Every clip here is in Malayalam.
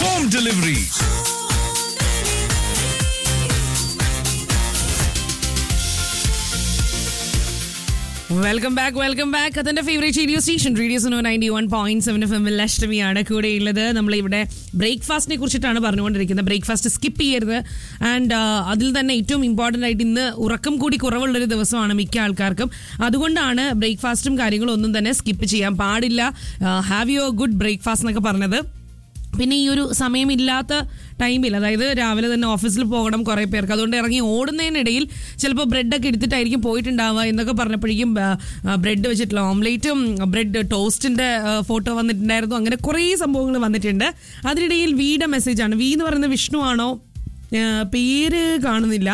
home delivery. Welcome back welcome back അതിന്റെ favourite radio station radio so ninety one point seven F എമ്മിൽ അഷ്ടമിയാണ് കൂടെയുള്ളത് നമ്മൾ ഇവിടെ ബ്രേക്ക്ഫാസ്റ്റിനെ കുറിച്ചിട്ടാണ് പറഞ്ഞുകൊണ്ടിരിക്കുന്നത് ബ്രേക്ക്ഫാസ്റ്റ് സ്കിപ്പ് ചെയ്യരുത് ആൻഡ് അതിൽ തന്നെ ഏറ്റവും ഇമ്പോർട്ടൻ്റ് ആയിട്ട് ഇന്ന് ഉറക്കം കൂടി കുറവുള്ളൊരു ദിവസമാണ് മിക്ക ആൾക്കാർക്കും അതുകൊണ്ടാണ് ബ്രേക്ക്ഫാസ്റ്റും കാര്യങ്ങളും ഒന്നും തന്നെ സ്കിപ്പ് ചെയ്യാൻ പാടില്ല ഹാവ് യു ഗുഡ് ബ്രേക്ക്ഫാസ്റ്റ് എന്നൊക്കെ പറഞ്ഞത് പിന്നെ ഈ ഒരു സമയമില്ലാത്ത ടൈമിൽ അതായത് രാവിലെ തന്നെ ഓഫീസിൽ പോകണം കുറേ പേർക്ക് അതുകൊണ്ട് ഇറങ്ങി ഓടുന്നതിനിടയിൽ ചിലപ്പോൾ ബ്രെഡൊക്കെ എടുത്തിട്ടായിരിക്കും പോയിട്ടുണ്ടാവുക എന്നൊക്കെ പറഞ്ഞപ്പോഴേക്കും ബ്രെഡ് വെച്ചിട്ടുള്ള ഓംലേറ്റും ബ്രെഡ് ടോസ്റ്റിന്റെ ഫോട്ടോ വന്നിട്ടുണ്ടായിരുന്നു അങ്ങനെ കുറേ സംഭവങ്ങൾ വന്നിട്ടുണ്ട് അതിനിടയിൽ വീയുടെ മെസ്സേജാണ് വി എന്ന് പറയുന്നത് വിഷ്ണു ആണോ ആ, പേര് കാണുന്നില്ല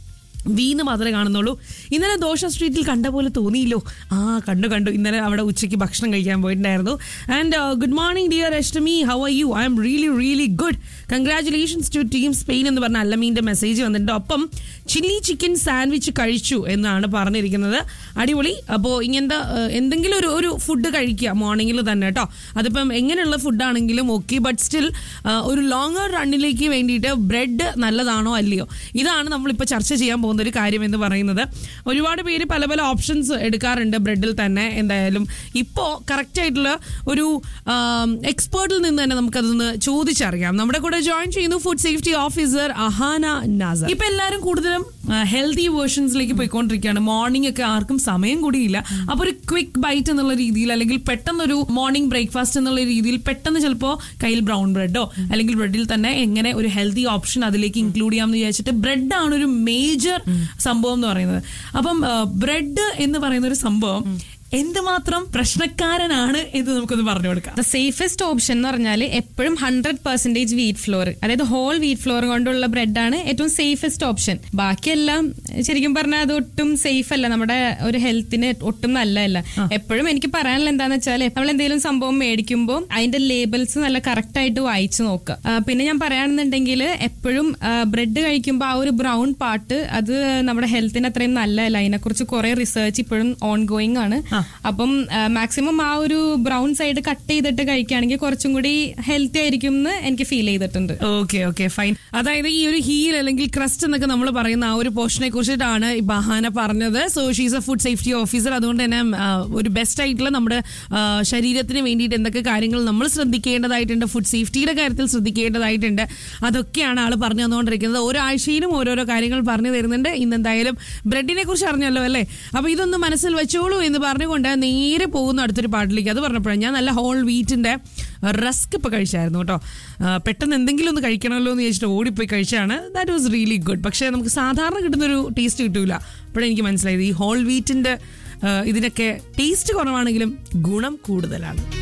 വീന്ന് മാത്രമേ കാണുന്നുള്ളൂ ഇന്നലെ ദോശ സ്ട്രീറ്റിൽ കണ്ട പോലെ തോന്നിയില്ലോ ആ കണ്ടു കണ്ടു ഇന്നലെ അവിടെ ഉച്ചയ്ക്ക് ഭക്ഷണം കഴിക്കാൻ പോയിട്ടുണ്ടായിരുന്നു and good morning dear Ashtami how are you I am really really good congratulations to team Spain എന്ന് പറഞ്ഞ അല്ലമീൻ്റെ മെസ്സേജ് വന്നിട്ടുണ്ട് ഒപ്പം ചില്ലി ചിക്കൻ സാൻഡ്വിച്ച് കഴിച്ചു എന്നാണ് പറഞ്ഞിരിക്കുന്നത് അടിപൊളി അപ്പോൾ ഇങ്ങനത്തെ uh, എന്തെങ്കിലും ഒരു ഒരു ഫുഡ് കഴിക്കുക മോർണിംഗിൽ തന്നെ കേട്ടോ അതിപ്പം എങ്ങനെയുള്ള ഫുഡാണെങ്കിലും ഓക്കെ ബട്ട് സ്റ്റിൽ ഒരു ലോങ്ങർ റണ്ണിലേക്ക് വേണ്ടിയിട്ട് ബ്രെഡ് നല്ലതാണോ അല്ലയോ ഇതാണ് നമ്മളിപ്പോൾ ചർച്ച ചെയ്യാൻ പോകുന്ന ഒരു കാര്യം എന്ന് പറയുന്നത് ഒരുപാട് പേര് പല പല ഓപ്ഷൻസ് എടുക്കാറുണ്ട് ബ്രെഡിൽ തന്നെ എന്തായാലും ഇപ്പോൾ കറക്റ്റ് ആയിട്ടുള്ള ഒരു എക്സ്പേർട്ടിൽ നിന്ന് തന്നെ നമുക്കതൊന്ന് ചോദിച്ചറിയാം നമ്മുടെ കൂടെ ജോയിൻ ചെയ്യുന്നു food safety officer Ahana Nasar ഇപ്പൊ എല്ലാവരും കൂടുതലും ഹെൽത്തി വേർഷൻസിലേക്ക് പോയിക്കൊണ്ടിരിക്കുകയാണ് മോർണിംഗ് ഒക്കെ ആർക്കും സമയം കൂടിയില്ല അപ്പൊ ഒരു ക്വിക്ക് ബൈറ്റ് എന്നുള്ള രീതിയിൽ അല്ലെങ്കിൽ പെട്ടെന്നൊരു മോർണിംഗ് ബ്രേക്ക്ഫാസ്റ്റ് എന്നുള്ള രീതിയിൽ പെട്ടെന്ന് ചിലപ്പോൾ കയ്യിൽ ബ്രൗൺ ബ്രെഡോ അല്ലെങ്കിൽ ബ്രെഡിൽ തന്നെ എങ്ങനെ ഒരു ഹെൽത്തി ഓപ്ഷൻ അതിലേക്ക് ഇൻക്ലൂഡ് ചെയ്യാമെന്ന് വിചാരിച്ചിട്ട് ബ്രെഡ് ആണ് ഒരു മേജർ സംഭവം എന്ന് പറയുന്നത് അപ്പം ബ്രെഡ് എന്ന് പറയുന്ന ഒരു സംഭവം എന്തുമാത്രം പ്രശ്നക്കാരനാണ് എന്ന് നമുക്കൊന്ന് പറഞ്ഞു കൊടുക്കാം ദ സേഫസ്റ്റ് ഓപ്ഷൻ എന്ന് പറഞ്ഞാൽ എപ്പോഴും ഹൺഡ്രഡ് പെർസെന്റേജ് വീറ്റ് ഫ്ലോർ അതായത് ഹോൾ വീറ്റ് ഫ്ലോർ കൊണ്ടുള്ള ബ്രെഡാണ് ഏറ്റവും സേഫസ്റ്റ് ഓപ്ഷൻ ബാക്കിയെല്ലാം ശരിക്കും പറഞ്ഞാൽ അത് ഒട്ടും സേഫ് അല്ല നമ്മുടെ ഒരു ഹെൽത്തിന് ഒട്ടും നല്ലതല്ല എപ്പോഴും എനിക്ക് പറയാനുള്ള എന്താന്ന് വെച്ചാൽ നമ്മൾ എന്തെങ്കിലും സംഭവം മേടിക്കുമ്പോൾ അതിന്റെ ലേബിൾസ് നല്ല കറക്റ്റ് ആയിട്ട് വായിച്ചു നോക്കുക ആ, പിന്നെ ഞാൻ പറയുകയാണെന്നുണ്ടെങ്കിൽ എപ്പോഴും ബ്രെഡ് കഴിക്കുമ്പോൾ ആ ഒരു ബ്രൗൺ പാർട്ട് അത് നമ്മുടെ ഹെൽത്തിന് അത്രയും നല്ലതല്ല അതിനെക്കുറിച്ച് കുറെ റിസർച്ച് ഇപ്പോഴും ഓൺ ഗോയിങ് ആണ് അപ്പം മാക്സിമം ആ ഒരു ബ്രൗൺ സൈഡ് കട്ട് ചെയ്തിട്ട് കഴിക്കുകയാണെങ്കിൽ കുറച്ചും കൂടി ഹെൽത്തി ആയിരിക്കും എന്ന് എനിക്ക് ഫീൽ ചെയ്തിട്ടുണ്ട് ഓക്കെ ഓക്കെ ഫൈൻ അതായത് ഈ ഒരു ഹീൽ അല്ലെങ്കിൽ ക്രസ്റ്റ് എന്നൊക്കെ നമ്മൾ പറയുന്ന ആ ഒരു പോർഷനെ കുറിച്ചിട്ടാണ് ഈ ബഹാന പറഞ്ഞത് so she's a food safety officer അതുകൊണ്ട് തന്നെ ആ, ഒരു ബെസ്റ്റ് ആയിട്ടുള്ള നമ്മുടെ ആ, ശരീരത്തിന് വേണ്ടിയിട്ട് എന്തൊക്കെ കാര്യങ്ങൾ നമ്മൾ ശ്രദ്ധിക്കേണ്ടതായിട്ടുണ്ട് ഫുഡ് സേഫ്റ്റിയുടെ കാര്യത്തിൽ ശ്രദ്ധിക്കേണ്ടതായിട്ടുണ്ട് അതൊക്കെയാണ് ആൾ പറഞ്ഞു തന്നുകൊണ്ടിരിക്കുന്നത് ഓരോ ആഴ്ചയിലും ഓരോരോ കാര്യങ്ങൾ പറഞ്ഞു തരുന്നുണ്ട് ഇന്ന് എന്തായാലും ബ്രെഡിനെ കുറിച്ച് അറിഞ്ഞല്ലോ അല്ലേ അപ്പൊ ഇതൊന്ന് മനസ്സിൽ വെച്ചോളൂ എന്ന് പറഞ്ഞുകൊണ്ട് നേരെ പോകുന്നു അടുത്തൊരു പാട്ടിലേക്ക് അത് പറഞ്ഞപ്പോഴാണ് ഞാൻ നല്ല ഹോൾ വീറ്റിന്റെ റസ്ക് ഇപ്പൊ കഴിച്ചായിരുന്നു കേട്ടോ ആ, പെട്ടെന്ന് എന്തെങ്കിലും ഒന്ന് കഴിക്കണമല്ലോ എന്ന് ചോദിച്ചിട്ട് ഓടിപ്പോയി കഴിച്ചാണ് ദാറ്റ് വാസ് റിയലി ഗുഡ് പക്ഷേ നമുക്ക് സാധാരണ കിട്ടുന്നൊരു ടേസ്റ്റ് കിട്ടൂല അപ്പോഴെനിക്ക് മനസ്സിലായത് ഈ ഹോൾ വീറ്റിന്റെ ഇതിനൊക്കെ ടേസ്റ്റ് കുറവാണെങ്കിലും ഗുണം കൂടുതലാണ്